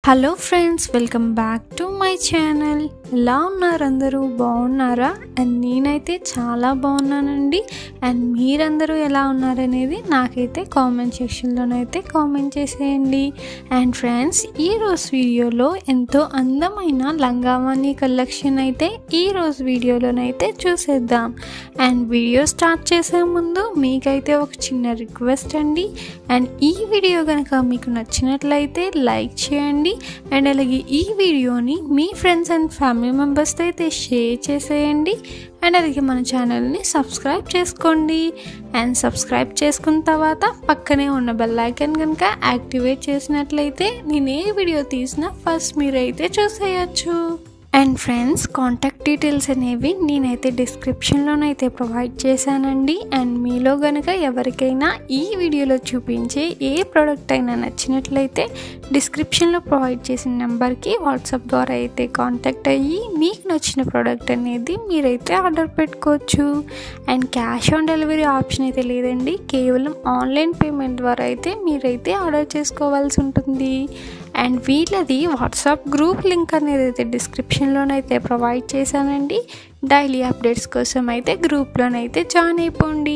hello friends welcome back to my channel ఎలా ఉన్నారు అందరూ బాగున్నారా అండ్ నేనైతే చాలా బాగున్నానండి అండ్ మీరందరూ ఎలా ఉన్నారనేది నాకైతే కామెంట్ సెక్షన్లోనైతే కామెంట్ చేసేయండి అండ్ ఫ్రెండ్స్ ఈరోజు వీడియోలో ఎంతో అందమైన లంగావాణి కలెక్షన్ అయితే ఈరోజు వీడియోలోనైతే చూసేద్దాం అండ్ వీడియో స్టార్ట్ చేసే ముందు మీకైతే ఒక చిన్న రిక్వెస్ట్ అండి అండ్ ఈ వీడియో కనుక మీకు నచ్చినట్లయితే లైక్ చేయండి అండ్ అలాగే ఈ వీడియోని మీ ఫ్రెండ్స్ అండ్ ఫ్యామిలీ మెంబర్స్తో అయితే షేర్ చేసేయండి అండ్ అలాగే మన ఛానల్ని సబ్స్క్రైబ్ చేసుకోండి అండ్ సబ్స్క్రైబ్ చేసుకున్న తర్వాత పక్కనే ఉన్న బెల్ ఐకాన్ కనుక యాక్టివేట్ చేసినట్లయితే నేను ఏ వీడియో తీసినా ఫస్ట్ మీరైతే చూసేయచ్చు అండ్ ఫ్రెండ్స్ కాంటాక్ట్ డీటెయిల్స్ అనేవి నేనైతే డిస్క్రిప్షన్లోనైతే ప్రొవైడ్ చేశానండి అండ్ మీలో గనక ఎవరికైనా ఈ వీడియోలో చూపించే ఏ ప్రోడక్ట్ అయినా నచ్చినట్లయితే డిస్క్రిప్షన్లో ప్రొవైడ్ చేసిన నెంబర్కి వాట్సాప్ ద్వారా అయితే కాంటాక్ట్ అయ్యి మీకు నచ్చిన ప్రోడక్ట్ అనేది మీరైతే ఆర్డర్ పెట్టుకోవచ్చు and cash on delivery option అయితే లేదండి కేవలం ఆన్లైన్ పేమెంట్ ద్వారా అయితే మీరైతే ఆర్డర్ చేసుకోవాల్సి ఉంటుంది అండ్ వీళ్ళది వాట్సాప్ గ్రూప్ లింక్ అనేది అయితే డిస్క్రిప్షన్లోనైతే ప్రొవైడ్ చేశానండి డైలీ అప్డేట్స్ కోసం అయితే గ్రూప్లోనైతే జాయిన్ అయిపోండి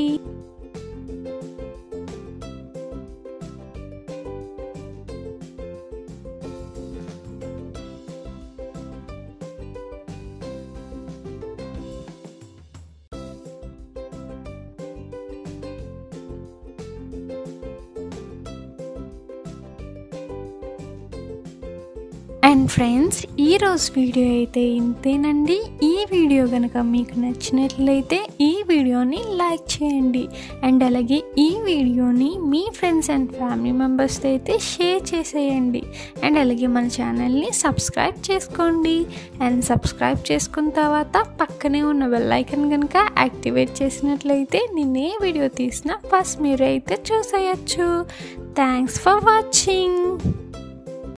అండ్ ఫ్రెండ్స్ ఈరోజు వీడియో అయితే ఇంతేనండి ఈ వీడియో కనుక మీకు నచ్చినట్లయితే ఈ వీడియోని లైక్ చేయండి అండ్ అలాగే ఈ వీడియోని మీ ఫ్రెండ్స్ అండ్ ఫ్యామిలీ మెంబర్స్తో అయితే షేర్ చేసేయండి అండ్ అలాగే మన ఛానల్ని సబ్స్క్రైబ్ చేసుకోండి అండ్ సబ్స్క్రైబ్ చేసుకున్న తర్వాత పక్కనే ఉన్న బెల్ ఐకన్ కనుక యాక్టివేట్ చేసినట్లయితే నేను ఏ వీడియో తీసినా ఫస్ట్ మీరు అయితే చూసేయచ్చు థ్యాంక్స్ ఫర్ వాచింగ్